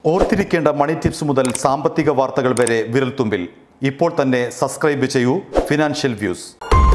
ഓർത്തിരിക്കേണ്ട മണി ടിപ്സ് മുതൽ സാമ്പത്തിക വാർത്തകൾ വരെ വിരൽത്തുമ്പിൽ ഇപ്പോൾ തന്നെ സബ്സ്ക്രൈബ് ചെയ്യൂ ഫിനാൻഷ്യൽ വ്യൂസ്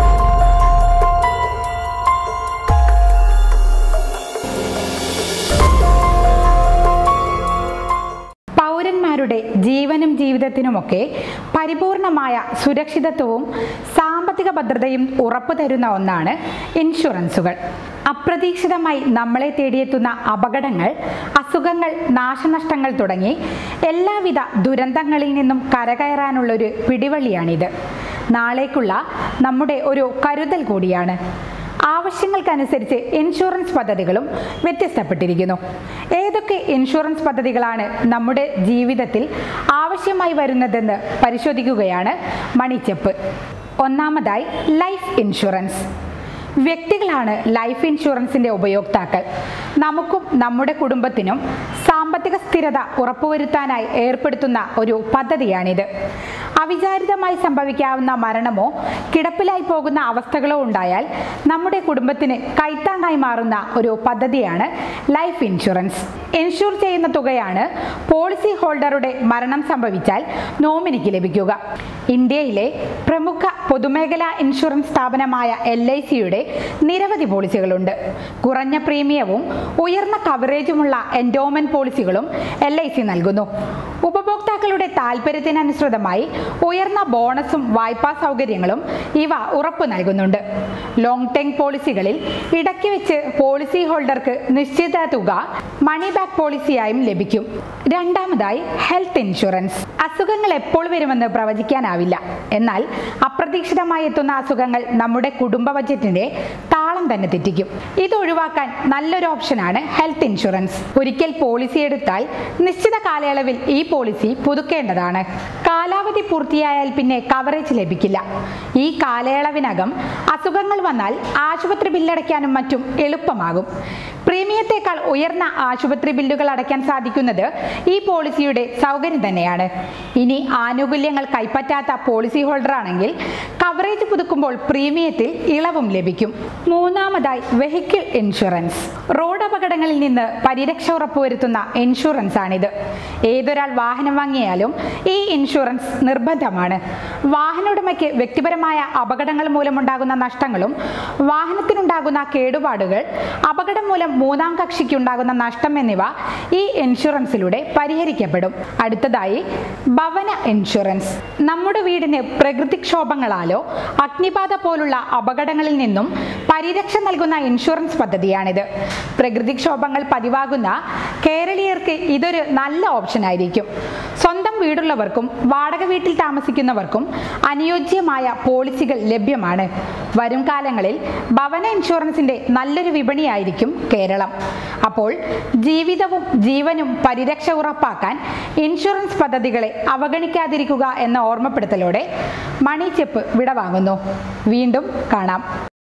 പൗരന്മാരുടെ ജീവനും ജീവിതത്തിനുമൊക്കെ പരിപൂർണമായ സുരക്ഷിതത്വവും സാമ്പത്തിക ഭദ്രതയും ഉറപ്പു തരുന്ന ഒന്നാണ് ഇൻഷുറൻസുകൾ അപ്രതീക്ഷിതമായി നമ്മളെ തേടിയെത്തുന്ന അപകടങ്ങൾ അസുഖങ്ങൾ നാശനഷ്ടങ്ങൾ തുടങ്ങി എല്ലാവിധ ദുരന്തങ്ങളിൽ നിന്നും കരകയറാനുള്ളൊരു പിടിവള്ളിയാണിത് നാളേക്കുള്ള നമ്മുടെ ഒരു കരുതൽ കൂടിയാണ് ആവശ്യങ്ങൾക്കനുസരിച്ച് ഇൻഷുറൻസ് പദ്ധതികളും വ്യത്യസ്തപ്പെട്ടിരിക്കുന്നു ഏതൊക്കെ ഇൻഷുറൻസ് പദ്ധതികളാണ് നമ്മുടെ ജീവിതത്തിൽ ആവശ്യമായി വരുന്നതെന്ന് പരിശോധിക്കുകയാണ് മണിച്ചെപ്പ് ഒന്നാമതായി ലൈഫ് ഇൻഷുറൻസ് വ്യക്തികളാണ് ലൈഫ് ഇൻഷുറൻസിന്റെ ഉപയോക്താക്കൾ നമുക്കും നമ്മുടെ കുടുംബത്തിനും സാമ്പത്തിക സ്ഥിരത ഉറപ്പുവരുത്താനായി ഏർപ്പെടുത്തുന്ന ഒരു പദ്ധതിയാണിത് അവിചാരിതമായി സംഭവിക്കാവുന്ന മരണമോ കിടപ്പിലായി പോകുന്ന അവസ്ഥകളോ ഉണ്ടായാൽ നമ്മുടെ കുടുംബത്തിന് കൈത്താങ്ങായി മാറുന്ന ഒരു പദ്ധതിയാണ് ലൈഫ് ഇൻഷുറൻസ് ഇൻഷുർ ചെയ്യുന്ന തുകയാണ് പോളിസി ഹോൾഡറുടെ മരണം സംഭവിച്ചാൽ നോമിനിക്ക് ലഭിക്കുക ഇന്ത്യയിലെ പ്രമുഖ പൊതുമേഖലാ ഇൻഷുറൻസ് സ്ഥാപനമായ എൽ ഐ സിയുടെ നിരവധി പോളിസികളുണ്ട് കുറഞ്ഞ പ്രീമിയവും ഉയർന്ന കവറേജുമുള്ള എൻഡോമെന്റ് പോളിസികളും എൽ ഐ സി നൽകുന്നു ഉപഭോക്താക്കളുടെ താല്പര്യത്തിനനുസൃതമായി ഉയർന്ന ബോണസും വായ്പാ സൗകര്യങ്ങളും ഇവ ഉറപ്പു നൽകുന്നുണ്ട് ലോങ് ടേം പോളിസികളിൽ ഇടയ്ക്ക് വെച്ച് പോളിസി ഹോൾഡർക്ക് നിശ്ചിത തുക മണി ബാക്ക് പോളിസിയായും ലഭിക്കും രണ്ടാമതായി ഹെൽത്ത് ഇൻഷുറൻസ് അസുഖങ്ങൾ എപ്പോൾ വരുമെന്ന് പ്രവചിക്കാനാവില്ല എന്നാൽ അപ്രതീക്ഷിതമായി എത്തുന്ന അസുഖങ്ങൾ നമ്മുടെ കുടുംബ ബജറ്റിന്റെ താളം തന്നെ തെറ്റിക്കും ഇത് ഒഴിവാക്കാൻ നല്ലൊരു ഓപ്ഷനാണ് ഹെൽത്ത് ഇൻഷുറൻസ് ഒരിക്കൽ പോളിസി എടുത്താൽ നിശ്ചിത കാലയളവിൽ ഈ പോളിസി പുതുക്കേണ്ടതാണ് കാലാവധി പൂർത്തിയായാൽ പിന്നെ കവറേജ് ലഭിക്കില്ല ഈ കാലയളവിനകം അസുഖങ്ങൾ വന്നാൽ ആശുപത്രി ബില്ലടയ്ക്കാനും മറ്റും എളുപ്പമാകും പ്രീമിയത്തെക്കാൾ ഉയർന്ന ആശുപത്രി ബില്ലുകൾ അടയ്ക്കാൻ സാധിക്കുന്നത് ഈ പോളിസിയുടെ സൗകര്യം തന്നെയാണ് ഇനി ആനുകൂല്യങ്ങൾ കൈപ്പറ്റാത്ത പോളിസി ഹോൾഡർ ആണെങ്കിൽ കവറേജ് പുതുക്കുമ്പോൾ പ്രീമിയത്തിൽ ഇളവും ലഭിക്കും മൂന്നാമതായി വെഹിക്കിൾ ഇൻഷുറൻസ് റോഡ് അപകടങ്ങളിൽ നിന്ന് പരിരക്ഷ ഉറപ്പുവരുത്തുന്ന ഇൻഷുറൻസ് ആണിത് ഏതൊരാൾ വാഹനം വാങ്ങിയാലും ഈ ഇൻഷുറൻസ് നിർബന്ധമാണ് വാഹനോടമയ്ക്ക് വ്യക്തിപരമായ അപകടങ്ങൾ മൂലമുണ്ടാകുന്ന നഷ്ടങ്ങളും വാഹനത്തിനുണ്ടാകുന്ന കേടുപാടുകൾ അപകടം മൂലം മൂന്നാം കക്ഷിക്ക് ഉണ്ടാകുന്ന നഷ്ടം എന്നിവ ഈ ഇൻഷുറൻസിലൂടെ പരിഹരിക്കപ്പെടും അടുത്തതായി ഭവന ഇൻഷുറൻസ് നമ്മുടെ വീടിന് പ്രകൃതിക്ഷോഭങ്ങളാലോ അഗ്നിബാധ പോലുള്ള അപകടങ്ങളിൽ നിന്നും പരിരക്ഷ നൽകുന്ന ഇൻഷുറൻസ് പദ്ധതിയാണിത് പ്രകൃതിക്ഷോഭങ്ങൾ പതിവാകുന്ന കേരളീയർക്ക് ഇതൊരു നല്ല ഓപ്ഷൻ ആയിരിക്കും സ്വന്തം വീടുള്ളവർക്കും വാടക വീട്ടിൽ താമസിക്കുന്നവർക്കും അനുയോജ്യമായ പോളിസികൾ ലഭ്യമാണ് വരും കാലങ്ങളിൽ ഭവന ഇൻഷുറൻസിന്റെ നല്ലൊരു വിപണിയായിരിക്കും കേരളം അപ്പോൾ ജീവിതവും ജീവനും പരിരക്ഷ ഉറപ്പാക്കാൻ ഇൻഷുറൻസ് പദ്ധതികളെ അവഗണിക്കാതിരിക്കുക എന്ന ഓർമ്മപ്പെടുത്തലോടെ മണി ചെപ്പ് വിടവാങ്ങുന്നു വീണ്ടും കാണാം